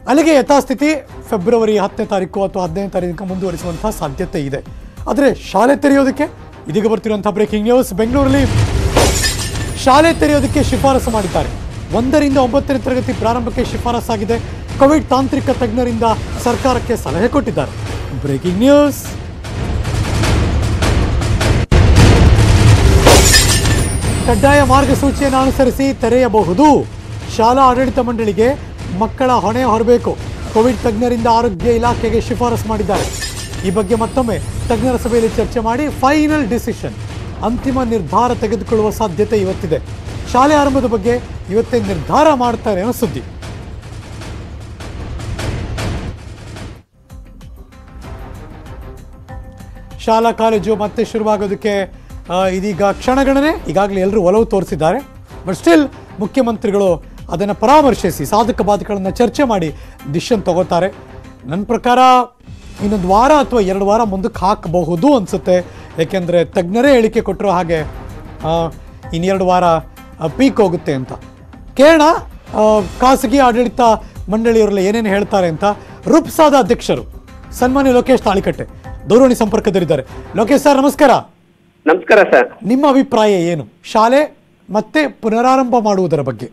ಅಲ್ಲಿಗೆ ಯಥಾಸ್ಥಿತಿ ಫೆಬ್ರವರಿ ಹತ್ತನೇ ತಾರೀಕು ಅಥವಾ ಹದಿನೈದನೇ ತಾರೀಕು ಮುಂದುವರಿಸುವಂತಹ ಸಾಧ್ಯತೆ ಇದೆ ಆದರೆ ಶಾಲೆ ತೆರೆಯೋದಕ್ಕೆ ಇದೀಗ ಬರ್ತಿರುವಂತಹ ಬ್ರೇಕಿಂಗ್ ನ್ಯೂಸ್ ಬೆಂಗಳೂರಲ್ಲಿ ಶಾಲೆ ತೆರೆಯೋದಕ್ಕೆ ಶಿಫಾರಸು ಮಾಡಿದ್ದಾರೆ ಒಂದರಿಂದ ಒಂಬತ್ತನೇ ತರಗತಿ ಪ್ರಾರಂಭಕ್ಕೆ ಶಿಫಾರಸಾಗಿದೆ ಕೋವಿಡ್ ತಾಂತ್ರಿಕ ತಜ್ಞರಿಂದ ಸರ್ಕಾರಕ್ಕೆ ಸಲಹೆ ಕೊಟ್ಟಿದ್ದಾರೆ ಬ್ರೇಕಿಂಗ್ ನ್ಯೂಸ್ ಕಡ್ಡಾಯ ಮಾರ್ಗಸೂಚಿಯನ್ನು ಅನುಸರಿಸಿ ತೆರೆಯಬಹುದು ಶಾಲಾ ಆಡಳಿತ ಮಂಡಳಿಗೆ ಮಕ್ಕಳ ಹೊಣೆ ಹೊರಬೇಕು ಕೋವಿಡ್ ತಜ್ಞರಿಂದ ಆರೋಗ್ಯ ಇಲಾಖೆಗೆ ಶಿಫಾರಸು ಮಾಡಿದ್ದಾರೆ ಈ ಬಗ್ಗೆ ಮತ್ತೊಮ್ಮೆ ತಜ್ಞರ ಸಭೆಯಲ್ಲಿ ಚರ್ಚೆ ಮಾಡಿ ಫೈನಲ್ ಡಿಸಿಷನ್ ಅಂತಿಮ ನಿರ್ಧಾರ ತೆಗೆದುಕೊಳ್ಳುವ ಸಾಧ್ಯತೆ ಇವತ್ತಿದೆ ಶಾಲೆ ಆರಂಭದ ಬಗ್ಗೆ ಇವತ್ತೇ ನಿರ್ಧಾರ ಮಾಡ್ತಾರೆ ಅನ್ನೋ ಸುದ್ದಿ ಶಾಲಾ ಕಾಲೇಜು ಮತ್ತೆ ಶುರುವಾಗೋದಕ್ಕೆ ಆ, ಇದೀಗ ಕ್ಷಣಗಣನೆ ಈಗಾಗಲೇ ಎಲ್ಲರೂ ಒಲವು ತೋರಿಸಿದ್ದಾರೆ ಬಟ್ ಸ್ಟಿಲ್ ಮುಖ್ಯಮಂತ್ರಿಗಳು ಅದನ್ನು ಪರಾಮರ್ಶಿಸಿ ಸಾಧಕ ಬಾಧಕಗಳನ್ನು ಚರ್ಚೆ ಮಾಡಿ ಡಿಸಿಷನ್ ತಗೋತಾರೆ ನನ್ನ ಪ್ರಕಾರ ಇನ್ನೊಂದು ವಾರ ಅಥವಾ ಎರಡು ವಾರ ಮುಂದಕ್ಕೆ ಹಾಕಬಹುದು ಅನಿಸುತ್ತೆ ಏಕೆಂದರೆ ತಜ್ಞರೇ ಹೇಳಿಕೆ ಕೊಟ್ಟರೋ ಹಾಗೆ ಆ, ಇನ್ನೆರಡು ವಾರ ಪೀಕ್ ಹೋಗುತ್ತೆ ಅಂತ ಕೇಳೋಣ ಆ, ಖಾಸಗಿ ಆಡಳಿತ ಮಂಡಳಿಯವರೆಲ್ಲ ಏನೇನು ಹೇಳ್ತಾರೆ ಅಂತ ರುಪ್ಸಾದ ಅಧ್ಯಕ್ಷರು ಸನ್ಮಾನ್ಯ ಲೋಕೇಶ್ ತಾಳಿಕಟ್ಟೆ ದೂರವಾಣಿ ಸಂಪರ್ಕದಲ್ಲಿದ್ದಾರೆ ಲೋಕೇಶ್ ಸರ್ ನಮಸ್ಕಾರ ನಮಸ್ಕಾರ ಸರ್ ನಿಮ್ಮ ಅಭಿಪ್ರಾಯ ಏನು ಶಾಲೆ ಮತ್ತೆ ಪುನರಾರಂಭ ಮಾಡುವುದರ ಬಗ್ಗೆ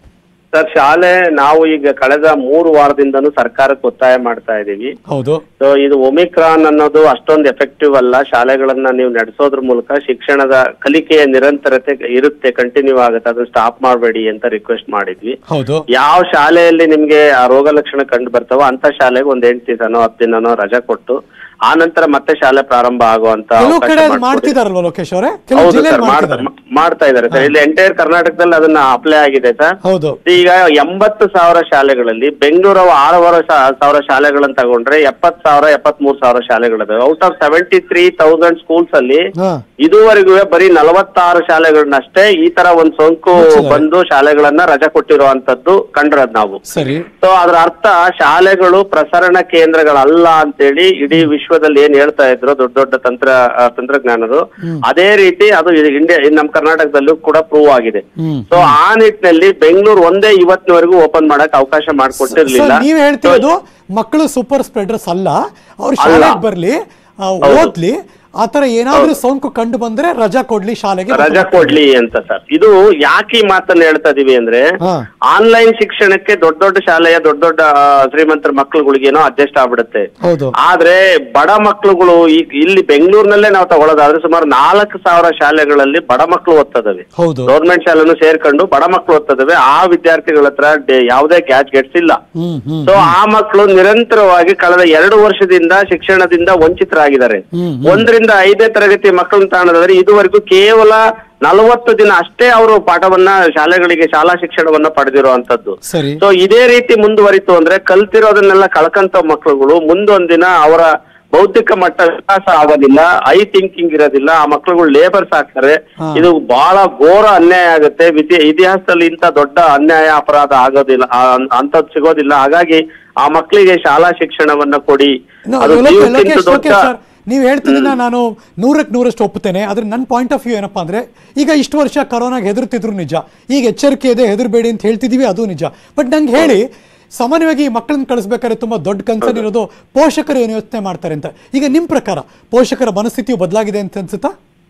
ಸರ್ ಶಾಲೆ ನಾವು ಈಗ ಕಳೆದ ಮೂರು ವಾರದಿಂದನೂ ಸರ್ಕಾರಕ್ಕೆ ಒತ್ತಾಯ ಮಾಡ್ತಾ ಇದ್ದೀವಿ ಹೌದು ಸೊ ಇದು ಒಮಿಕ್ರಾನ್ ಅನ್ನೋದು ಅಷ್ಟೊಂದು ಎಫೆಕ್ಟಿವ್ ಅಲ್ಲ ಶಾಲೆಗಳನ್ನ ನೀವು ನಡೆಸೋದ್ರ ಮೂಲಕ ಶಿಕ್ಷಣದ ಕಲಿಕೆಯ ನಿರಂತರತೆ ಇರುತ್ತೆ ಕಂಟಿನ್ಯೂ ಆಗುತ್ತೆ ಅದನ್ನ ಸ್ಟಾಪ್ ಮಾಡಬೇಡಿ ಅಂತ ರಿಕ್ವೆಸ್ಟ್ ಮಾಡಿದ್ವಿ ಹೌದು ಯಾವ ಶಾಲೆಯಲ್ಲಿ ನಿಮ್ಗೆ ಆ ರೋಗ ಲಕ್ಷಣ ಕಂಡು ಬರ್ತಾವೋ ಅಂತ ಶಾಲೆಗೆ ಒಂದ್ ಎಂಟು ದಿವಸನೋ ಹತ್ತು ದಿನನೋ ರಜಾ ಕೊಟ್ಟು ಆ ನಂತರ ಮತ್ತೆ ಶಾಲೆ ಪ್ರಾರಂಭ ಆಗುವಂತ ಕೆಲವು ಅವಕಾಶ ಕಡೆ ಅದು ಮಾಡ್ಕೊಡಿ. ಮಾಡ್ತಿದಾರಲ್ವ ಲೋಕೇಶ್ ಅವರೇ ಕೆಲವು ಹೌದು ಜಿಲ್ಲೆಯಲ್ಲಿ ಸರ್ ಮಾಡ್ತಿದ್ದಾರೆ ಮಾಡ್ತಾ ಇದ್ದಾರೆ ಸರ್ ಇಲ್ಲಿ ಎಂಟೈರ್ ಕರ್ನಾಟಕದಲ್ಲಿ ಅದನ್ನ ಅಪ್ಲೈ ಆಗಿದೆ ಸರ್ ಹೌದು ಈಗ ಎಂಬತ್ತು ಸಾವಿರ ಶಾಲೆಗಳಲ್ಲಿ ಬೆಂಗಳೂರು ಆರೂವರೆ ಸಾ- ಸಾವಿರ ಶಾಲೆಗಳನ್ನ ತಗೊಂಡ್ರೆ ಎಪ್ಪತ್ ಸಾವಿರ ಎಪ್ಪತ್ ಮೂರು ಸಾವಿರ ಶಾಲೆಗಳಿದಾವೆ out of seventy three thousand schools ಅಲ್ಲಿ ಹಾ ಇದುವರೆಗೂ ಬರೀ ನಲವತ್ತಾರು ಶಾಲೆಗಳನ್ನಷ್ಟೇ ಈ ತರ ಒಂದ್ ಸೋಂಕು ಮುಚ್ಚಿದ್ದಾರೆ. ಬಂದು ಶಾಲೆಗಳನ್ನ ರಜಾ ಕೊಟ್ಟಿರುವಂತದ್ದು ಕಂಡ್ರದ್ ನಾವು ಸರಿ ಸೊ ಅದ್ರ ಅರ್ಥ ಶಾಲೆಗಳು ಪ್ರಸರಣ ಕೇಂದ್ರಗಳಲ್ಲ ಅಂತೇಳಿ ಇಡೀ ವಿಶ್ವದಲ್ಲಿ ಏನ್ ಹೇಳ್ತಾ ಇದ್ರು ದೊಡ್ಡ ದೊಡ್ಡ ತಂತ್ರ ಆ, ತಂತ್ರಜ್ಞಾನರು ಅದೇ ರೀತಿ ಅದು ಇಂಡಿಯಾ ನಮ್ಮ ಕರ್ನಾಟಕದಲ್ಲೂ ಕೂಡ ಪ್ರೂವ್ ಆಗಿದೆ ಹ್ಮ್ ಸೊ ಆ ನಿಟ್ಟಿನಲ್ಲಿ ಬೆಂಗಳೂರು ಒಂದೇ ಇವತ್ತಿನವರೆಗೂ ಓಪನ್ ಮಾಡಕ್ ಅವಕಾಶ ಮಾಡಿಕೊಟ್ಟಿರ್ಲಿಲ್ಲ ಸರ್ ನೀವ್ ಹೇಳ್ತಿರೋದು ಮಕ್ಕಳು ಸೂಪರ್ ಸ್ಪ್ರೆಡರ್ಸ್ ಅಲ್ಲ ಅವ್ರು ಶಾಲೆಗೆ ಬರ್ಲಿ ಆ, ಓದ್ಲಿ ಆತರ ಏನಾದ್ರೂ ಸೋಂಕು ಕಂಡು ಬಂದ್ರೆ ರಜಾ ಕೊಡ್ಲಿ ಶಾಲೆಗೆ ರಜಾ ಕೊಡ್ಲಿ ಅಂತ ಸರ್ ಇದು ಯಾಕೆ ಈ ಮಾತನ್ನ ಹೇಳ್ತಾ ಇದೀವಿ ಅಂದ್ರೆ ಹಾ ಆನ್ಲೈನ್ ಶಿಕ್ಷಣಕ್ಕೆ ದೊಡ್ಡ ದೊಡ್ಡ ಶಾಲೆಯ ದೊಡ್ಡ ದೊಡ್ಡ ಆ, ಶ್ರೀಮಂತರ ಮಕ್ಳುಗಳಿಗೇನೋ ಅಡ್ಜಸ್ಟ್ ಆಗ್ಬಿಡುತ್ತೆ ಹೌದು ಆದ್ರೆ ಬಡ ಮಕ್ಳುಗಳು ಈಗ ಇಲ್ಲಿ ಬೆಂಗಳೂರಿನಲ್ಲೇ ನಾವು ತಗೊಳ್ಳೋದಾದ್ರೆ ಸುಮಾರು ನಾಲ್ಕು ಸಾವಿರ ಶಾಲೆಗಳಲ್ಲಿ ಬಡ ಮಕ್ಕಳು ಓದ್ತದವೆ ಹೌದು ಗೌರ್ಮೆಂಟ್ ಶಾಲೆನೂ ಸೇರ್ಕೊಂಡು ಬಡ ಮಕ್ಕಳು ಓದ್ತದವೆ ಆ ವಿದ್ಯಾರ್ಥಿಗಳ ಹತ್ರ ಡೆ- ಯಾವುದೇ ಗ್ಯಾಡ್ಜೆಟ್ಸ್ ಇಲ್ಲ ಹ್ಮ್ ಹ್ಮ್ ಸೊ ಆ ಮಕ್ಕಳು ನಿರಂತರವಾಗಿ ಕಳೆದ ಎರಡು ವರ್ಷದಿಂದ ಶಿಕ್ಷಣದಿಂದ ವಂಚಿತರಾಗಿದ್ದಾರೆ ಹ್ಮ್ ಒಂದರಿಂದ ಐದನೇ ತರಗತಿ ಮಕ್ಕಳನ್ನ ತಗೊಂಡ್ರೆ ಇದುವರೆಗೂ ಕೇವಲ ನಲವತ್ತು ದಿನ ಅಷ್ಟೇ ಅವರು ಪಾಠವನ್ನ ಶಾಲೆಗಳಿಗೆ ಶಾಲಾ ಶಿಕ್ಷಣವನ್ನ ಪಡೆದಿರುವಂತದ್ದು ಸರಿ ಸೊ ಇದೇ ರೀತಿ ಮುಂದುವರಿತು ಅಂದ್ರೆ ಕಲ್ತಿರೋದನ್ನೆಲ್ಲ ಕಳ್ಕಂತ ಮಕ್ಕಳುಗಳು ಮುಂದೊಂದಿನ ಅವರ ಬೌದ್ಧಿಕ ಮಟ್ಟ ವಿಕಾಸ ಆಗೋದಿಲ್ಲ ಐ ಥಿಂಕಿಂಗ್ ಇರೋದಿಲ್ಲ ಆ ಮಕ್ಕಳುಗಳು ಲೇಬರ್ಸ್ ಆಗ್ತಾರೆ ಹಾ. ಇದು ಬಹಳ ಘೋರ ಅನ್ಯಾಯ ಆಗುತ್ತೆ ವಿಧಿ- ಇತಿಹಾಸದಲ್ಲಿ ಇಂತ ದೊಡ್ಡ ಅನ್ಯಾಯ ಅಪರಾಧ ಆಗೋದಿಲ್ಲ ಅಂತದ್ ಸಿಗೋದಿಲ್ಲ ಹಾಗಾಗಿ ಆ ಮಕ್ಕಳಿಗೆ ಶಾಲಾ ಶಿಕ್ಷಣವನ್ನ ಕೊಡಿ No, ಅದು ಲೋಕೇಶ್- ಜೀವಕ್ಕಿಂತ ಲೋಕೇಶ್- ದೊಡ್ಡ ಲೋಕೇಶ್ ಸರ್, ನೀವು ಹೇಳ್ತಿದ್ದನ್ನ ನಾನು ನೂರಕ್ಕೆ ನೂರಷ್ಟು ಒಪ್ಪುತ್ತೇನೆ ಆದ್ರೆ ನನ್ನ ಪಾಯಿಂಟ್ ಆಫ್ ವ್ಯೂ ಏನಪ್ಪಾ ಅಂದ್ರೆ ಈಗ ಇಷ್ಟು ವರ್ಷ ಕರೋನಾಗೆ ಹೆದರ್ತಿದ್ರು ನಿಜ ಈಗ ಎಚ್ಚರಿಕೆ ಇದೆ ಹೆದರ್ಬೇಡಿ ಅಂತ ಹೇಳ್ತಿದೀವಿ ಅದು ನಿಜ ಬಟ್ ನಂಗೆ ಹೇಳಿ ಸಾಮಾನ್ಯವಾಗಿ ಈ ಮಕ್ಕಳನ್ನ ಕಳಿಸ್ಬೇಕಾದ್ರೆ ತುಂಬಾ ದೊಡ್ಡ ಕನ್ಸರ್ನ್ ಇರೋದು ಪೋಷಕರು ಏನು ಯೋಚನೆ ಮಾಡ್ತಾರೆ ಅಂತ ಈಗ ನಿಮ್ ಪ್ರಕಾರ ಪೋಷಕರ ಮನಸ್ಥಿತಿಯು ಬದಲಾಗಿದೆ ಅಂತ ಅನ್ಸುತ್ತಾ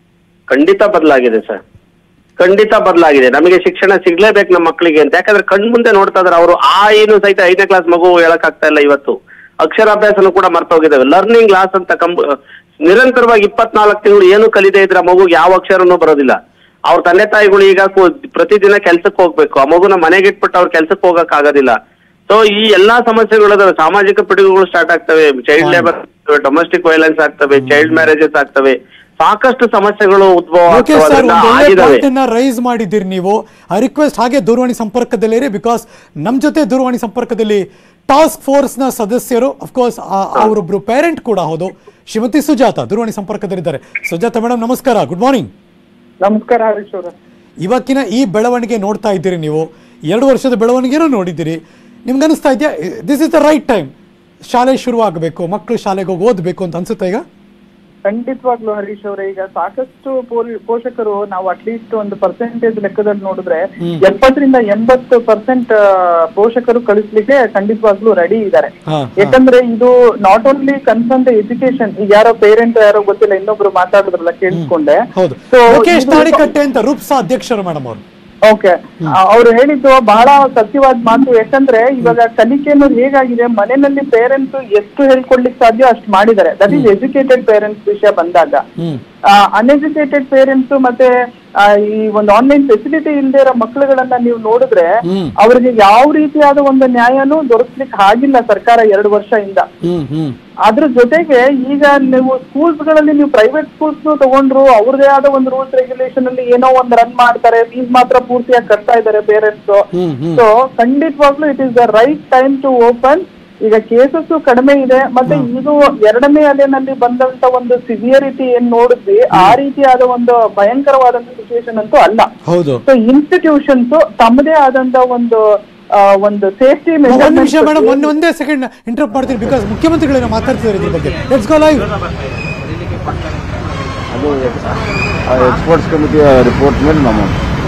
ಖಂಡಿತ ಬದಲಾಗಿದೆ ಸರ್ ಖಂಡಿತ ಬದಲಾಗಿದೆ ನಮಗೆ ಶಿಕ್ಷಣ ಸಿಗ್ಲೇಬೇಕು ನಮ್ಮ ಮಕ್ಕಳಿಗೆ ಅಂತ ಯಾಕಂದ್ರೆ ಕಣ್ ಮುಂದೆ ನೋಡ್ತಾ ಇದಾರೆ ಅವರು ಆ ಏನು ಸಹಿತ ಐದನೇ ಕ್ಲಾಸ್ ಮಗು ಹೇಳಕ್ ಆಗ್ತಾ ಇಲ್ಲ ಇವತ್ತು ಅಕ್ಷರಾಭ್ಯಾಸನು ಕೂಡ ಮರ್ತೋಗಿದ್ದಾವೆ ಲರ್ನಿಂಗ್ ಕ್ಲಾಸ್ ಅಂತ ಕಂಬ ನಿರಂತರವಾಗಿ ಇಪ್ಪತ್ನಾಲ್ಕು ತಿಂಗಳು ಏನು ಕಲಿದೇ ಇದ್ರೆ ಆ ಮಗುಗೆ ಯಾವ ಅಕ್ಷರನೂ ಬರೋದಿಲ್ಲ ಅವ್ರ ತಂದೆ ತಾಯಿಗಳು ಈಗ ಕು- ಪ್ರತಿದಿನ ಕೆಲ್ಸಕ್ಕೆ ಹೋಗ್ಬೇಕು ಆ ಮಗುನ ಮನೆಗೆ ಇಟ್ಬಿಟ್ಟು ಅವ್ರ ಕೆಲ್ಸಕ್ಕೆ ಹೋಗಕ್ ಆಗೋದಿಲ್ಲ ಸೊ ಈ ಎಲ್ಲಾ ಸಮಸ್ಯೆಗಳು ಸಾಮಾಜಿಕ ಪಿಡುಗುಗಳು ಸ್ಟಾರ್ಟ್ ಆಗ್ತವೆ ಚೈಲ್ಡ್ ಲೇಬರ್ ಡೊಮೆಸ್ಟಿಕ್ ವೈಲೆನ್ಸ್ ಆಗ್ತವೆ ಚೈಲ್ಡ್ ಮ್ಯಾರೇಜಸ್ ಆಗ್ತವೆ ಸಾಕಷ್ಟು ಸಮಸ್ಯೆಗಳು ಉದ್ಭವ ಓಕೆ ಆಗ್ತವೆ, ಸರ್ ಅದರಿಂದ ಒಂದು ಒಳ್ಳೆ ಆಗಿದಾವೆ ಪಾಯಿಂಟ್ ಅನ್ನ ರೈಸ್ ಮಾಡಿದ್ದೀರಿ ನೀವು ಐ ರಿಕ್ವೆಸ್ಟ್ ಹಾಗೆ ದೂರವಾಣಿ ಸಂಪರ್ಕದಲ್ಲಿರಿ ಬಿಕಾಸ್ ನಮ್ಮ ಜೊತೆ ದೂರವಾಣಿ ಸಂಪರ್ಕದಲ್ಲಿ ಟಾಸ್ಕ್ ಫೋರ್ಸ್ ನ ಸದಸ್ಯರು ಅಫ್ಕೋರ್ಸ್ ಅವರೊಬ್ರು ಪೇರೆಂಟ್ ಕೂಡ ಹೌದು ಶ್ರೀಮತಿ ಸುಜಾತ ದೂರವಾಣಿ ಸಂಪರ್ಕದಲ್ಲಿದ್ದಾರೆ ಸುಜಾತ ಮೇಡಮ್ ನಮಸ್ಕಾರ ಗುಡ್ ಮಾರ್ನಿಂಗ್ ನಮಸ್ಕಾರ ಹರೀಶ್ ಅವರ ಇವತ್ತಿನ ಈ ಬೆಳವಣಿಗೆ ನೋಡ್ತಾ ಇದ್ದೀರಿ ನೀವು ಎರಡು ವರ್ಷದ ಬೆಳವಣಿಗೆನೂ ನೋಡಿದ್ದೀರಿ ನಿಮ್ಗೆ ಅನಿಸ್ತಾ ಇದೆಯಾ this is the right time ಶಾಲೆ ಶುರುವಾಗಬೇಕು ಮಕ್ಕಳು ಶಾಲೆಗೆ ಹೋಗಿ ಓದಬೇಕು ಅಂತ ಅನ್ಸುತ್ತಾ ಈಗ ಖಂಡಿತವಾಗ್ಲೂ ಹರೀಶ್ ಅವರೇ ಈಗ ಸಾಕಷ್ಟು ಪೋರಿ- ಪೋಷಕರು ನಾವು ಅಟ್ಲೀಸ್ಟ್ ಒಂದು ಪರ್ಸೆಂಟೇಜ್ ಲೆಕ್ಕದಲ್ಲಿ ನೋಡಿದ್ರೆ ಎಪ್ಪತ್ತರಿಂದ ಎಂಬತ್ತು ಪರ್ಸೆಂಟ್ ಪೋಷಕರು ಕಳಿಸ್ಲಿಕ್ಕೆ ಖಂಡಿತವಾಗ್ಲೂ ರೆಡಿ ಇದ್ದಾರೆ ಹಾ, ಹಾ. ಯಾಕಂದ್ರೆ ಇದು not only concern the education ಈಗ ಯಾರೋ ಪೇರೆಂಟ್ ಯಾರೋ ಗೊತ್ತಿಲ್ಲ ಇನ್ನೊಬ್ರು ಮಾತಾಡಿದ್ರಲ್ಲ ಕೇಳಿಸ್ಕೊಂಡೆ ಹೌದು So, ಲೋಕೇಶ್ ಇದು- ತಾಳಿಕಟ್ಟೆ ಅಂತ ರೂಪ್ಸಾ ಅಧ್ಯಕ್ಷರು ಮೇಡಮ್ ಅವರು ಓಕೆ ಅವ್ರು ಹೇಳಿದ್ದು ಬಹಳ ಸತ್ಯವಾದ ಮಾತು ಯಾಕಂದ್ರೆ ಇವಾಗ ಕಲಿಕೆ ಅನ್ನೋದು ಹೇಗಾಗಿದೆ ಮನೆಯಲ್ಲಿ ಪೇರೆಂಟ್ಸ್ ಎಷ್ಟು ಹೇಳ್ಕೊಡ್ಲಿಕ್ಕೆ ಸಾಧ್ಯ ಅಷ್ಟು ಮಾಡಿದ್ದಾರೆ ದಟ್ ಈಸ್ ಎಜುಕೇಟೆಡ್ ಪೇರೆಂಟ್ಸ್ ವಿಷಯ ಬಂದಾಗ ಹ್ಮ್ ಅನ್ಎಜುಕೇಟೆಡ್ ಪೇರೆಂಟ್ಸ್ ಮತ್ತೆ ಆ, ಈ ಒಂದು ಆನ್ಲೈನ್ ಫೆಸಿಲಿಟಿ ಇಲ್ಲದೆ ಇರೋ ಮಕ್ಕಳುಗಳನ್ನ ನೀವು ನೋಡಿದ್ರೆ ಹ್ಮ್. ಅವ್ರಿಗೆ ಯಾವ ರೀತಿಯಾದ ಒಂದು ನ್ಯಾಯನೂ ದೊರಕಿಸ್ಲಿಕ್ಕೆ ಆಗಿಲ್ಲ ಸರ್ಕಾರ ಎರಡು ವರ್ಷದಿಂದ ಹ್ಮ್ ಹ್ಮ್ ಅದ್ರ ಜೊತೆಗೆ ಈಗ ನೀವು ಸ್ಕೂಲ್ಸ್ ಗಳಲ್ಲಿ ನೀವು ಪ್ರೈವೇಟ್ ಸ್ಕೂಲ್ಸ್ ತಗೊಂಡ್ರು ಅವ್ರದೇ ಆದ ಒಂದು ರೂಲ್ಸ್ ರೆಗ್ಯುಲೇಷನ್ ಅಲ್ಲಿ ಏನೋ ಒಂದು ರನ್ ಮಾಡ್ತಾರೆ ಫೀಸ್ ಮಾತ್ರ ಪೂರ್ತಿಯಾಗಿ ಕಟ್ತಾ ಇದ್ದಾರೆ ಪೇರೆಂಟ್ಸ್ ಹ್ಮ್ ಹ್ಮ್ ಸೊ ಖಂಡಿತವಾಗ್ಲೂ it is the right time to open ಈಗ ಕೇಸಸ್ ಕಡಿಮೆ ಇದೆ ಮತ್ತೆ ಇದು ಎರಡನೇ ಅಲೆನಲ್ಲಿ ಬಂದಂತ ಒಂದು ಸಿವಿಯರಿಟಿ ಏನ್ ನೋಡಿದ್ವಿ ಆ ರೀತಿಯಾದ ಒಂದು ಭಯಂಕರವಾದಂತ ಸಿಚುವೇಶನ್ ಅಂತೂ ಅಲ್ಲ ಹೌದು ಸೊ ಇನ್ಸ್ಟಿಟ್ಯೂಷನ್ಸ್ ತಮ್ಮದೇ ಆದಂತ ಒಂದು ಆ, ಒಂದು ಸೇಫ್ಟಿ ಒಂದ್ ನಿಮಿಷ ಮೇಡಮ್ ಒಂದ್ ಒಂದೇ ಸೆಕೆಂಡ್ ಇಂಟರಪ್ಟ್ ಮಾಡ್ತೀನಿ ಬಿಕಾಸ್ ಮುಖ್ಯಮಂತ್ರಿಗಳೇನೋ ಮಾತಾಡ್ತಿದ್ದಾರೆ ಇದ್ರ ಬಗ್ಗೆ ಲೆಟ್ಸ್ ಗೋ ಲೈವ್ ಅದು ಎಕ್ಸ್ಪರ್ಟ್ಸ್ ಕಮಿಟಿಯ ರಿಪೋರ್ಟ್ ಮೇಲೆ ನಮ್ಮ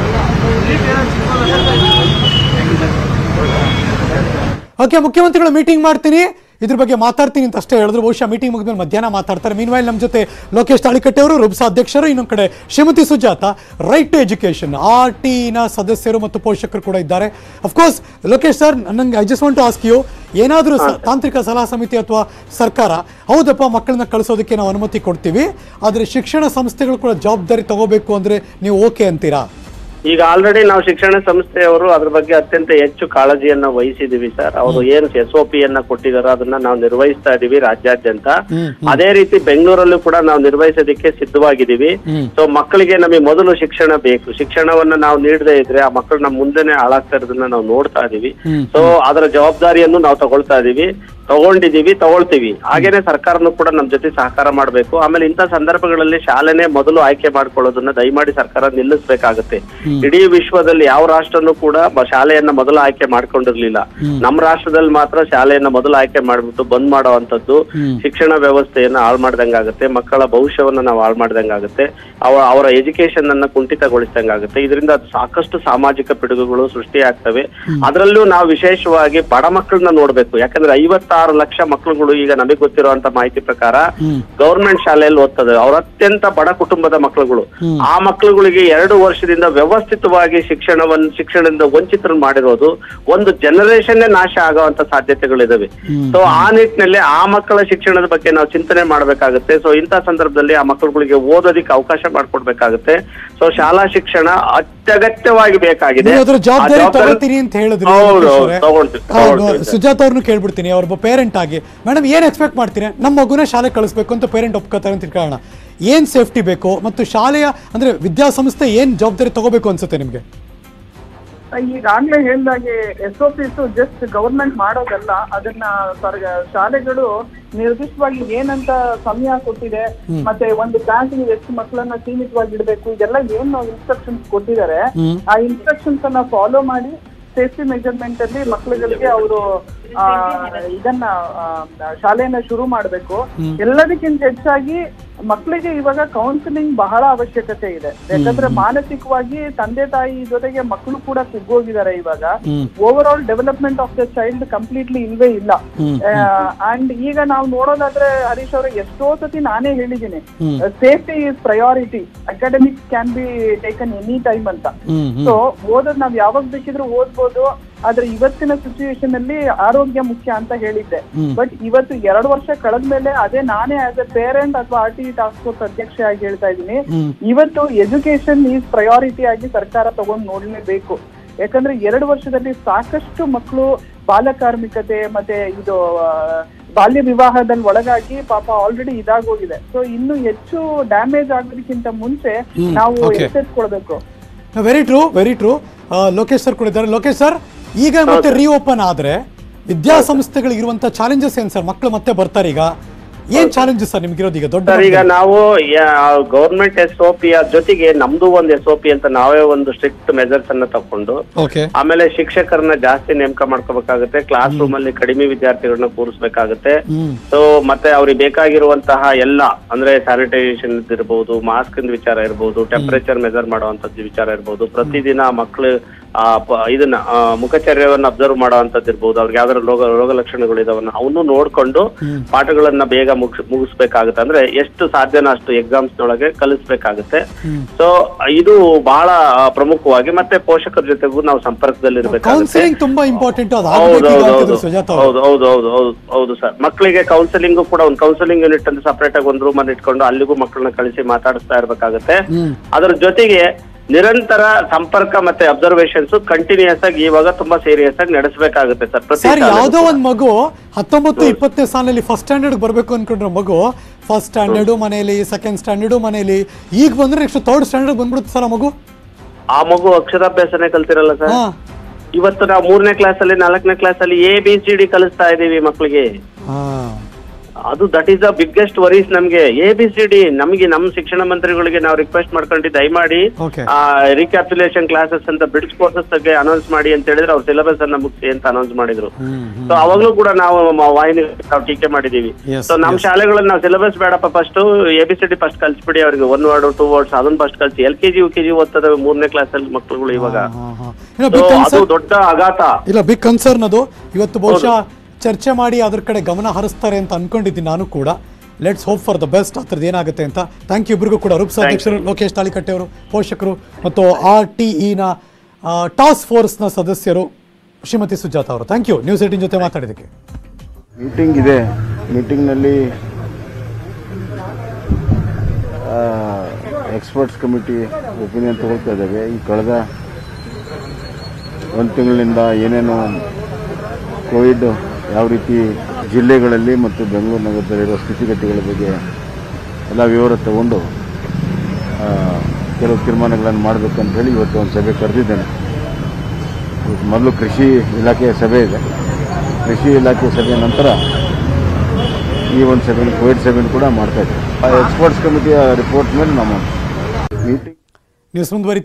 ಓಕೆ ಮುಖ್ಯಮಂತ್ರಿಗಳು ಮೀಟಿಂಗ್ ಮಾಡ್ತೀನಿ ಇದ್ರ ಬಗ್ಗೆ ಮಾತಾಡ್ತೀನಿ ಅಂತ ಅಷ್ಟೇ ಹೇಳಿದ್ರು ಬಹುಶಃ ಮೀಟಿಂಗ್ ಮುಗಿದ್ಮೇಲೆ ಮಧ್ಯಾಹ್ನ ಮಾತಾಡ್ತಾರೆ ಮೀನ್ ವೈಲ್ ನಮ್ಮ ಜೊತೆ ಲೋಕೇಶ್ ತಾಳಿಕಟ್ಟೆ ಅವರು ರುಬ್ಸಾ ಅಧ್ಯಕ್ಷರು ಇನ್ನೊಂದು ಕಡೆ Shrimati Sujatha right to education R ಟಿನ ಸದಸ್ಯರು ಮತ್ತು ಪೋಷಕರು ಕೂಡ ಇದ್ದಾರೆ ಅಫ್ಕೋರ್ಸ್ ಲೋಕೇಶ್ ಸರ್ ನಂಗೆ I just want to ask you ಏನಾದರೂ ತಾಂತ್ರಿಕ ಸಲಹಾ ಸಮಿತಿ ಅಥವಾ ಸರ್ಕಾರ ಹೌದಪ್ಪ ಮಕ್ಕಳನ್ನ ಕಳಿಸೋದಕ್ಕೆ ನಾವು ಅನುಮತಿ ಕೊಡ್ತೀವಿ ಆದರೆ ಶಿಕ್ಷಣ ಸಂಸ್ಥೆಗಳು ಕೂಡ ಜವಾಬ್ದಾರಿ ತಗೋಬೇಕು ಅಂದರೆ ನೀವು ಓಕೆ ಅಂತೀರಾ ಈಗ ಆಲ್ರೆಡಿ ನಾವು ಶಿಕ್ಷಣ ಸಂಸ್ಥೆಯವರು ಅದ್ರ ಬಗ್ಗೆ ಅತ್ಯಂತ ಹೆಚ್ಚು ಕಾಳಜಿಯನ್ನ ವಹಿಸಿದೀವಿ ಸರ್ ಅವರು ಏನ್ ಎಸ್ ಒ ಪಿ ಯನ್ನ ಕೊಟ್ಟಿದಾರೋ ಅದನ್ನ ನಾವು ನಿರ್ವಹಿಸ್ತಾ ಇದೀವಿ ರಾಜ್ಯಾದ್ಯಂತ ಅದೇ ರೀತಿ ಬೆಂಗಳೂರಲ್ಲೂ ಕೂಡ ನಾವು ನಿರ್ವಹಿಸೋದಕ್ಕೆ ಸಿದ್ಧವಾಗಿದ್ದೀವಿ ಸೊ ಮಕ್ಕಳಿಗೆ ನಮಗೆ ಮೊದಲು ಶಿಕ್ಷಣ ಬೇಕು ಶಿಕ್ಷಣವನ್ನ ನಾವು ನೀಡದೇ ಇದ್ರೆ ಆ ಮಕ್ಕಳು ನಮ್ಮ ಮುಂದೆನೆ ಹಾಳಾಗ್ತಾ ಇರೋದನ್ನ ನಾವು ನೋಡ್ತಾ ಇದೀವಿ ಸೊ ಅದರ ಜವಾಬ್ದಾರಿಯನ್ನು ನಾವು ತಗೊಳ್ತಾ ಇದೀವಿ ತಗೊಂಡಿದೀವಿ ತಗೊಳ್ತೀವಿ ಹಾಗೇನೆ ಸರ್ಕಾರನು ಕೂಡ ನಮ್ ಜೊತೆ ಸಹಕಾರ ಮಾಡಬೇಕು ಆಮೇಲೆ ಇಂಥ ಸಂದರ್ಭಗಳಲ್ಲಿ ಶಾಲೆನೇ ಮೊದಲು ಆಯ್ಕೆ ಮಾಡ್ಕೊಳ್ಳೋದನ್ನ ದಯಮಾಡಿ ಸರ್ಕಾರ ನಿಲ್ಲಿಸಬೇಕಾಗುತ್ತೆ ಇಡೀ ವಿಶ್ವದಲ್ಲಿ ಯಾವ ರಾಷ್ಟ್ರನೂ ಕೂಡ ಬ- ಶಾಲೆಯನ್ನ ಮೊದಲು ಆಯ್ಕೆ ಮಾಡ್ಕೊಂಡಿರ್ಲಿಲ್ಲ ನಮ್ಮ ರಾಷ್ಟ್ರದಲ್ಲಿ ಮಾತ್ರ ಶಾಲೆಯನ್ನ ಮೊದಲು ಆಯ್ಕೆ ಮಾಡ್ಬಿಟ್ಟು ಬಂದ್ ಮಾಡುವಂತದ್ದು ಶಿಕ್ಷಣ ವ್ಯವಸ್ಥೆಯನ್ನ ಹಾಳು ಮಾಡ್ದಂಗಾಗುತ್ತೆ ಮಕ್ಕಳ ಭವಿಷ್ಯವನ್ನ ನಾವು ಹಾಳು ಮಾಡ್ದಂಗಾಗುತ್ತೆ ಅವರ ಅವರ ಎಜುಕೇಶನ್ ಅನ್ನ ಕುಂಠಿತಗೊಳಿಸಿದಂಗಾಗುತ್ತೆ ಇದರಿಂದ ಸಾಕಷ್ಟು ಸಾಮಾಜಿಕ ಪಿಡುಗುಗಳು ಸೃಷ್ಟಿಯಾಗ್ತವೆ ಅದರಲ್ಲೂ ನಾವು ವಿಶೇಷವಾಗಿ ಬಡ ಮಕ್ಕಳನ್ನ ನೋಡ್ಬೇಕು ಯಾಕಂದ್ರೆ ಐವತ್ತಾರು ಲಕ್ಷ ಮಕ್ಕಳುಗಳು ಈಗ ನಮಗೆ ಗೊತ್ತಿರುವಂತ ಮಾಹಿತಿ ಪ್ರಕಾರ ಗೌರ್ಮೆಂಟ್ ಶಾಲೆಯಲ್ಲಿ ಓದ್ತದೆ ಅವ್ರ ಅತ್ಯಂತ ಬಡ ಕುಟುಂಬದ ಮಕ್ಕಳುಗಳು ಆ ಮಕ್ಕಳುಗಳಿಗೆ ಎರಡು ವರ್ಷದಿಂದ ವ್ಯವಸ್ಥಿತವಾಗಿ ಶಿಕ್ಷಣವನ್ನು ಶಿಕ್ಷಣದಿಂದ ವಂಚಿತರು ಮಾಡಿರೋದು ಒಂದು ಜನರೇಷನ್ ನಾಶ ಆಗುವಂತ ಸಾಧ್ಯತೆಗಳಿದಾವೆ ಸೊ ಆ ನಿಟ್ಟಿನಲ್ಲಿ ಆ ಮಕ್ಕಳ ಶಿಕ್ಷಣದ ಬಗ್ಗೆ ನಾವು ಚಿಂತನೆ ಮಾಡ್ಬೇಕಾಗುತ್ತೆ ಸೊ ಇಂಥ ಸಂದರ್ಭದಲ್ಲಿ ಆ ಮಕ್ಕಳುಗಳಿಗೆ ಓದೋದಿಕ್ಕೆ ಅವಕಾಶ ಮಾಡ್ಕೊಡ್ಬೇಕಾಗುತ್ತೆ ಸೊ ಶಾಲಾ ಶಿಕ್ಷಣ ಅತ್ಯಗತ್ಯವಾಗಿ ಬೇಕಾಗಿದೆ ನೀವು ಅದ್ರ ಆ ಜವಾಬ್ದಾರಿ ಜವಾಬ್ದಾರಿ- ತಗೋತೀನಿ ಅಂತ ಹೇಳಿದ್ರು ಹೌದು ಲೋಕೇಶ್ ಹೌದು ಅವರೇ. ತಗೊಳ್ತೀವಿ ಹೌದು, ತಗೊಳ್ತೀವಿ ಸರ್. ಸುಜಾತ ಅವ್ರನ್ನು ಕೇಳ್ಬಿಡ್ತೀನಿ ಅವ್ರೊಬ್ಬ ಪೇರೆಂಟ್ ಆಗಿ ಮೇಡಮ್ ಏನ್ ಎಕ್ಸ್ಪೆಕ್ಟ್ ಮಾಡ್ತೀನಿ ನಮ್ಮ ಮಗುನ ಶಾಲೆ ಕಳಿಸ್ಬೇಕು ಅಂತ ಪೇರೆಂಟ್ ಒಪ್ಕೋತಾರೆ ಅಂತ ಇಟ್ಕೊಳ್ಳೋಣ ಏನ್ ಸೇಫ್ಟಿ ಬೇಕು ಮತ್ತು ಶಾಲೆಯ ಅಂದ್ರೆ ವಿದ್ಯಾಸಂಸ್ಥೆ ಏನ್ ಜವಾಬ್ದಾರಿ ತಗೋಬೇಕು ಅನ್ಸುತ್ತೆ ನಿಮ್ಗೆ ಈಗಾಗ್ಲೇ ಹೇಳ್ದಾಗೆ S O Ps just government ಮಾಡೋದಲ್ಲ ಅದನ್ನ ಸರ್ಗ ಶಾಲೆಗಳು ನಿರ್ದಿಷ್ಟವಾಗಿ ಏನಂತ ಸಮಯ ಕೊಟ್ಟಿದೆ ಮತ್ತೆ ಒಂದು ಕ್ಲಾಸ್ ಎಷ್ಟು ಮಕ್ಕಳನ್ನ ಸೀಮಿತವಾಗಿ ಇಡಬೇಕು ಇದೆಲ್ಲ ಏನು ಇನ್ಸ್ಟ್ರಕ್ಷನ್ಸ್ ಕೊಟ್ಟಿದ್ದಾರೆ ಆ ಇನ್ಸ್ಟ್ರಕ್ಷನ್ಸ್ ಅನ್ನ ಫಾಲೋ ಮಾಡಿ ಸೇಫ್ಟಿ ಮೆಜರ್ಮೆಂಟ್ ಅಲ್ಲಿ ಮಕ್ಕಳುಗಳಿಗೆ ಅವರು ಇದನ್ನ ಆ, ಶಾಲೆಯನ್ನ ಶುರು ಮಾಡಬೇಕು ಎಲ್ಲದಕ್ಕಿಂತ ಹೆಚ್ಚಾಗಿ ಮಕ್ಕಳಿಗೆ ಇವಾಗ ಕೌನ್ಸಿಲಿಂಗ್ ಬಹಳ ಅವಶ್ಯಕತೆ ಇದೆ ಯಾಕಂದ್ರೆ ಮಾನಸಿಕವಾಗಿ ತಂದೆ ತಾಯಿ ಜೊತೆಗೆ ಮಕ್ಕಳು ಕೂಡ ಕುಗ್ಗೋಗಿದ್ದಾರೆ ಇವಾಗ overall development of the child completely ಇಲ್ವೇ ಇಲ್ಲ ಅಂಡ್ ಈಗ ನಾವು ನೋಡೋದಾದ್ರೆ ಹರೀಶ್ ಅವ್ರೆ ಎಷ್ಟೋ ಸತಿ ನಾನೇ ಹೇಳಿದ್ದೀನಿ safety is priority academics can be taken any time ಅಂತ ಸೊ ಓದೋದ್ ನಾವ್ ಯಾವಾಗ ಬೇಕಿದ್ರು ಓದ್ಬೋದು ಆದ್ರೆ ಇವತ್ತಿನ ಸಿಚುಯೇಷನ್ ಅಲ್ಲಿ ಆರೋಗ್ಯ ಮುಖ್ಯ ಅಂತ ಹೇಳಿದ್ದೆ ಬಟ್ ಇವತ್ತು ಎರಡು ವರ್ಷ ಕಳೆದ್ಮೇಲೆ ಅದೇ ನಾನೇ ಆಸ್ ಎ ಪೇರೆಂಟ್ ಅಥವಾ ಆರ್ ಟಿ ಟಾಸ್ಕ್ ಫೋರ್ಸ್ ಅಧ್ಯಕ್ಷೆ ಆಗಿ ಹೇಳ್ತಾ ಇದ್ದೀನಿ ಇವತ್ತು ಎಜುಕೇಶನ್ ಈಸ್ ಪ್ರಯಾರಿಟಿ ಆಗಿ ಸರ್ಕಾರ ತಗೊಂಡ್ ನೋಡ್ಲೇಬೇಕು ಯಾಕಂದ್ರೆ ಎರಡು ವರ್ಷದಲ್ಲಿ ಸಾಕಷ್ಟು ಮಕ್ಕಳು ಬಾಲಕಾರ್ಮಿಕತೆ ಮತ್ತೆ ಇದು ಆ, ಬಾಲ್ಯ ವಿವಾಹದಲ್ಲಿ ಒಳಗಾಗಿ ಪಾಪ ಆಲ್ರೆಡಿ ಇದಾಗೋಗಿದೆ ಸೊ ಇನ್ನು ಹೆಚ್ಚು ಡ್ಯಾಮೇಜ್ ಆಗೋದಕ್ಕಿಂತ ಮುಂಚೆ ನಾವು okay. ಎಚ್ಚೆತ್ಕೊಳ್ಬೇಕು very true very true Lokesh sir ಕೂಡ ಇದ್ದಾರೆ ಲೋಕೇಶ್ ಸರ್ ಈಗ ಮತ್ತೆ ರೀಓಪನ್ ಆದ್ರೆ ವಿದ್ಯಾಸಂಸ್ಥೆಗಳಿಗೆ ಇರುವಂತ ಚಾಲೆಂಜಸ್ ಏನ್ ಸರ್ ಮಕ್ಕಳು ಮತ್ತೆ ಬರ್ತಾರೆ ಈಗ ಏನ್ ಚಾಲೆಂಜಸ್ ಸರ್ ನಿಮ್ಗಿರೋದು ಈಗ ದೊಡ್ಡ ಸರ್ ಈಗ ನಾವು ಗೌರ್ಮೆಂಟ್ ಎಸ್ ಒ ಪಿ ಜೊತೆಗೆ ನಮ್ದು ಒಂದು ಎಸ್ ಒ ಪಿ ಅಂತ ನಾವೇ ಒಂದು ಸ್ಟ್ರಿಕ್ಟ್ ಮೆಜರ್ಸ್ ಅನ್ನ ತಕೊಂಡು ಓಕೆ ಆಮೇಲೆ ಶಿಕ್ಷಕರನ್ನ ಜಾಸ್ತಿ ನೇಮಕ ಮಾಡ್ಕೋಬೇಕಾಗುತ್ತೆ ಕ್ಲಾಸ್ ರೂಮ್ ಅಲ್ಲಿ ಕಡಿಮೆ ವಿದ್ಯಾರ್ಥಿಗಳನ್ನ ಕೂರಿಸ್ಬೇಕಾಗುತ್ತೆ ಹ್ಮ್ ಸೊ ಮತ್ತೆ ಅವ್ರಿಗೆ ಬೇಕಾಗಿರುವಂತಹ ಎಲ್ಲ ಅಂದ್ರೆ ಸ್ಯಾನಿಟೈಸೇಷನ್ ಇರ್ಬೋದು ಮಾಸ್ಕ್ ವಿಚಾರ ಇರ್ಬೋದು ಟೆಂಪರೇಚರ್ ಮೆಜರ್ ಮಾಡುವಂತದ್ದು ವಿಚಾರ ಇರ್ಬೋದು ಪ್ರತಿದಿನ ಮಕ್ಕಳು ಆ ಪ- ಇದನ್ನ ಆ, ಮುಖಚರ್ಯವನ್ನ ಅಬ್ಸರ್ವ್ ಮಾಡುವಂತದ್ದು ಇರ್ಬೋದು ಅವ್ರಿಗೆ ಯಾವ್ದಾದ್ರು ರೋಗ ರೋಗ ಲಕ್ಷಣಗಳು ಇದಾವನ್ನ ಅವನು ನೋಡ್ಕೊಂಡು ಪಾಠಗಳನ್ನ ಬೇಗ ಮುಗಿಸ್ ಮುಗಿಸ್ಬೇಕಾಗುತ್ತೆ ಅಂದ್ರೆ ಎಷ್ಟು ಸಾಧ್ಯನೋ ಅಷ್ಟು ಎಕ್ಸಾಮ್ಸ್ ನೊಳಗೆ ಕಲಿಸ್ಬೇಕಾಗುತ್ತೆ ಸೊ ಇದು ಬಹಳ ಆ, ಪ್ರಮುಖವಾಗಿ ಮತ್ತೆ ಪೋಷಕರ ಜೊತೆಗೂ ನಾವು ಸಂಪರ್ಕದಲ್ಲಿ ಇರ್ಬೇಕಾಗುತ್ತೆ ಕೌನ್ಸಿಲಿಂಗ್ ತುಂಬಾ ಇಂಪಾರ್ಟೆಂಟ್ ಅದು ಹೌದು ಆಗ್ಬೇಕು ಈಗ ಹೌದು ಅಂತಿದ್ರು ಹೌದು ಸುಜಾತ ಅವರು ಹೌದು ಹೌದು ಹೌದು ಹೌದು ಹೌದು ಸರ್ ಮಕ್ಕಳಿಗೆ ಕೌನ್ಸಿಲಿಂಗ್ ಕೂಡ ಒಂದು ಕೌನ್ಸಿಲಿಂಗ್ ಯೂನಿಟ್ ಅಂತ ಸಪರೇಟ್ ಆಗಿ ಒಂದು ರೂಮ್ ಅಲ್ಲಿ ಇಟ್ಕೊಂಡು ಅಲ್ಲಿಗೂ ಮಕ್ಕಳನ್ನ ಕಳಿಸಿ ಮಾತಾಡಿಸ್ತಾ ಇರ್ಬೇಕಾಗುತ್ತೆ ಹ್ಮ್. ಅದ್ರ ಜೊತೆಗೆ ನಿರಂತರ ಸಂಪರ್ಕ ಮತ್ತೆ ಅಬ್ಸರ್ವೇಷನ್ಸ್ ಕಂಟಿನ್ಯೂಸ್ ಆಗಿ ಇವಾಗ ತುಂಬಾ ಸೀರಿಯಸ್ ಆಗಿ ನಡೆಸಬೇಕಾಗುತ್ತೆ ಸರ್ ಪ್ರತಿ ಸರ್ ಶಾಲೆಗೂ ಯಾವ್ದೋ ಕೂಡ. ಒಂದ್ ಮಗು ಹತ್ತೊಂಬತ್ತು ಇಪ್ಪತ್ತನೇ ಸಾಲಿನಲ್ಲಿ ಫಸ್ಟ್ ಸ್ಟ್ಯಾಂಡರ್ಡ್ ಬರ್ಬೇಕು ಅನ್ಕೊಂಡ್ರೆ ಮಗು ಫಸ್ಟ್ ಸ್ಟ್ಯಾಂಡರ್ಡು ಮನೆಯಲ್ಲಿ ಸೆಕೆಂಡ್ ಸ್ಟ್ಯಾಂಡರ್ಡು ಮನೆಯಲ್ಲಿ ಈಗ ಬಂದ್ರೆ ನೆಕ್ಸ್ಟ್ ಥರ್ಡ್ ಸ್ಟ್ಯಾಂಡರ್ಡ್ ಬಂದ್ಬಿಡುತ್ತೆ ಸರ್ ಆ ಮಗು ಆ ಮಗು ಅಕ್ಷರಾಭ್ಯಾಸನೇ ಕಲ್ತಿರಲ್ಲ ಸರ್ ಹಾ ಇವತ್ತು ನಾವು ಮೂರನೇ ಕ್ಲಾಸ್ ಅಲ್ಲಿ ನಾಲ್ಕನೇ ಕ್ಲಾಸ್ ಅಲ್ಲಿ ಎ ಬಿ ಸಿ ಡಿ ಕಲಿಸ್ತಾ ಇದೀವಿ ಮಕ್ಕಳಿಗೆ ಹಾ ಅದು that is the biggest worries ನಮ್ಗೆ ಎ ಬಿ ಸಿ ಡಿ ನಮಗೆ ನಮ್ಮ ಶಿಕ್ಷಣ ಮಂತ್ರಿಗಳಿಗೆ ನಾವು ರಿಕ್ವೆಸ್ಟ್ ಮಾಡ್ಕೊಂಡು ದಯಮಾಡಿ Okay. ರಿಕ್ಯಾಪ್ಯುಲೇಷನ್ ಕ್ಲಾಸಸ್ ಅಂತ ಬ್ರಿಡ್ಜ್ ಕೋರ್ಸಸ್ ಬಗ್ಗೆ ಅನೌನ್ಸ್ ಮಾಡಿ ಅಂತ ಹೇಳಿದ್ರೆ ಅವ್ರ ಸಿಲೆಬಸ್ ಅನ್ನ ಮುಗಿಸಿ ಅಂತ ಅನೌನ್ಸ್ ಮಾಡಿದ್ರು ಹ್ಮ್ ಸೊ ಅವಾಗ್ಲೂ ಕೂಡ ನಾವು ಮ- ವಾಹಿನಿ ನಾವು ಟೀಕೆ ಮಾಡಿದೀವಿ Yes, ಸೊ ನಮ್ಮ ಶಾಲೆಗಳಲ್ಲಿ ನಾವು ಸಿಲೆಬಸ್ ಬೇಡಪ್ಪ first A B C D first ಕಲ್ಸ್ಬಿಡಿ ಅವ್ರಿಗೆ ಒನ್ ವರ್ಡ್ ಟೂ ವರ್ಡ್ಸ್ ಅದನ್ನ ಫಸ್ಟ್ ಕಲ್ಸಿ L K G U K G ಓದ್ತದವೆ ಮೂರನೇ ಕ್ಲಾಸ್ ಅಲ್ಲಿ ಮಕ್ಕಳುಗಳು ಇವಾಗ ಹಾ, ಹಾ. ಇನ್ನು So, big ಅದು concern- ದೊಡ್ಡ ಆಘಾತ ಇಲ್ಲ ಬಿಗ್ ಕನ್ಸರ್ನ್ ಅದು ಇವತ್ತು ಬಹುಶಃ ಚರ್ಚೆ ಮಾಡಿ ಅದ್ರ ಕಡೆ ಗಮನ ಹರಿಸ್ತಾರೆ ಅಂತ ಅನ್ಕೊಂಡಿದ್ದೀನಿ ನಾನು ಕೂಡ let's hope for the best ಅದ್ರದ್ದು ಏನಾಗುತ್ತೆ ಅಂತ ಥ್ಯಾಂಕ್ ಯು ಇಬ್ಬರಿಗೂ ಕೂಡ ರೂಪ್ಸ್ ಅಧ್ಯಕ್ಷರು ಲೋಕೇಶ್ ತಾಳಿಕಟ್ಟೆ ಅವರು ಪೋಷಕರು ಮತ್ತು ಆರ್ ಟಿ ಇನ ಟಾಸ್ಕ್ ಫೋರ್ಸ್ನ ಸದಸ್ಯರು ಶ್ರೀಮತಿ ಸುಜಾತ ಅವರು ಥ್ಯಾಂಕ್ ಯು ನ್ಯೂಸ್ ಏಟಿನ್ ಜೊತೆ ಮಾತಾಡಿದ್ದಕ್ಕೆ ಮೀಟಿಂಗ್ ಇದೆ ಮೀಟಿಂಗ್ನಲ್ಲಿ ಎಕ್ಸ್ಪರ್ಟ್ಸ್ ಕಮಿಟಿ ಒಪಿನಿಯನ್ ತಗೊಳ್ತಾ ಇದ್ದೇವೆ ಈ ಕಳೆದ ಒಂದು ತಿಂಗಳಿಂದ ಏನೇನು ಕೋವಿಡ್ ಯಾವ ರೀತಿ ಜಿಲ್ಲೆಗಳಲ್ಲಿ ಮತ್ತು ಬೆಂಗಳೂರು ನಗರದಲ್ಲಿರೋ ಸ್ಥಿತಿಗತಿಗಳ ಬಗ್ಗೆ ಎಲ್ಲ ವಿವರ ತಗೊಂಡು ಆ, ಕೆಲವು ತೀರ್ಮಾನಗಳನ್ನು ಮಾಡಬೇಕು ಅಂತ ಹೇಳಿ ಇವತ್ತು ಒಂದು ಸಭೆ ಕರೆದಿದ್ದೇನೆ ಇವತ್ತು ಮೊದಲು ಕೃಷಿ ಇಲಾಖೆಯ ಸಭೆ ಇದೆ ಕೃಷಿ ಇಲಾಖೆ ಸಭೆಯ ನಂತರ ಈ ಒಂದು ಸಭೆ ಕೋವಿಡ್ ಸಭೆಯನ್ನು ಕೂಡ ಮಾಡ್ತಾ ಇದ್ದೀವಿ ಎಕ್ಸ್ಪರ್ಟ್ಸ್ ಕಮಿಟಿಯ ರಿಪೋರ್ಟ್ ಮೇಲೆ ನಮ್ಮ ಮೀಟಿಂಗ್ ನ್ಯೂಸ್ ಮುಂದುವರಿ